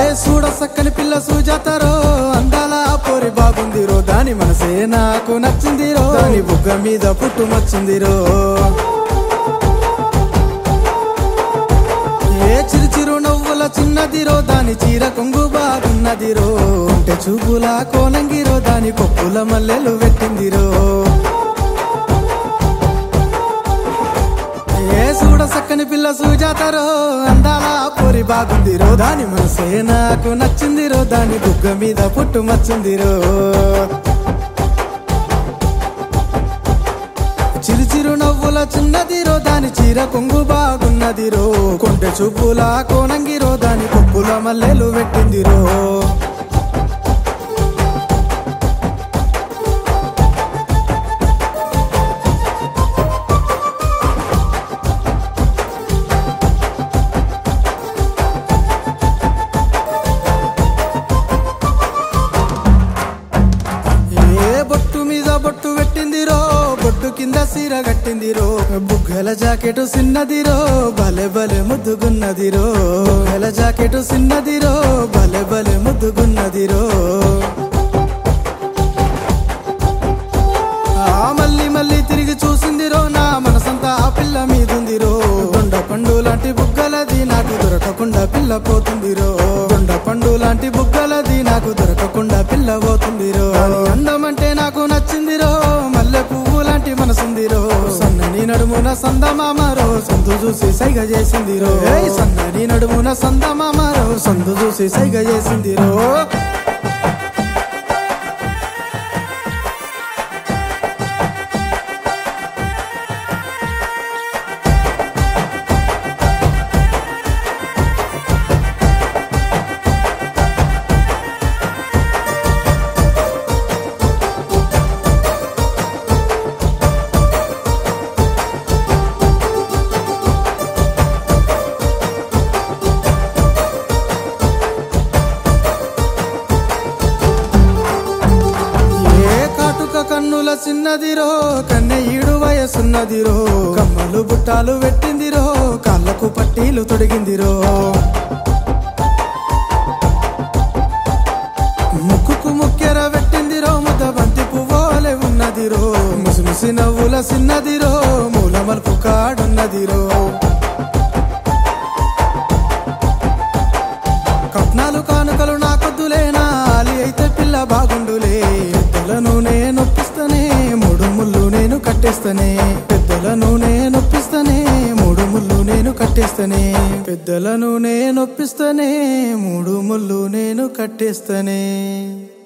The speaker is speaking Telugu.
చూడ సక్కని పిల్ల సూజాతారో అందాల పోరి బాగుందిరో దాని మనసే నాకు నచ్చిందిరో దాని బుగ్గ మీద పుట్టు మచ్చిందిరో ఏ చిరు చిరు నవ్వుల చిన్నదిరో దాని చీర కొంగు బాగున్నదిరో ఉంటే చూపుల కోనంగిరో దాని కొప్పుల మల్లెలు పెట్టిందిరో ఏ చూడ సక్కని పిల్ల సూజాతారో అందాల పొరి బాగుందిరో దాని మనసే నాకు నచ్చిందిరో దాని బుగ్గ మీద పుట్టు మచ్చిందిరో చిరు చిరు నవ్వుల చిన్నదిరో దాని చీర కొంగు బాగున్నదిరో కొంటె చూపుల కోనంగిరో దాని కొప్పుల మల్లెలు పెట్టిందిరో ఏ బొట్టు మీద బొట్టు పెట్టిందిరో బొట్టు కింద సీర కట్టిందిరో బుగ్గల జాకెట్ సిన్నదిరో భలే భలే ముద్దుగున్నదిరో బుగ్గల జాకెట్ సిన్నదిరో భలే భలే ముద్దుగున్నదిరో ఆ మళ్ళీ మళ్ళీ తిరిగి చూసిందిరో నా మనసంతా ఆ పిల్ల మీదుందిరో దొండ పండు లాంటి బుగ్గలది నాకు దొరకకుండా పిల్ల పోతుందిరో దొండ పండు లాంటి బుగ్గలది నాకు దొరకకుండా పిల్ల పోతుందిరో దాని అందం అంటే నాకు నచ్చిందిరో మల్లె పువ్వు లాంటి మనసుందిరో సన్నని నడుమున సందమామరో సందు చూసి సైగ చేసిందిరో ఏయ్ సన్నని నడుమున సందమామరో సందు చూసి సైగ చేసిందిరో ఏ కాటుక కన్నుల చిన్నదిరో కన్నె ఈడు వయసున్నదిరో కమ్మలు బుట్టాలు పెట్టిందిరో కాళ్ళకు పట్టీలు తొడిగిందిరో ముక్కుకు ముక్కెర పెట్టిందిరో ముద్ద బంతి పువ్వులే ఉన్నదిరో ముసిముసి నవ్వుల చిన్నదిరో మూల మలుపు కాడున్నదిరో కట్నాలు కానుకలు నాకొద్దులే నాలి అయితే పిల్ల బాగుండులే పెద్దలను నేను నొప్పిస్తనే మూడు ముళ్ళు నేను కట్టేస్తనే పెద్దలను నేను నొప్పిస్తనే మూడు ముళ్ళు నేను కట్టేస్తనే పెద్దలను నేను నొప్పిస్తనే మూడు ముళ్ళు నేను కట్టేస్తనే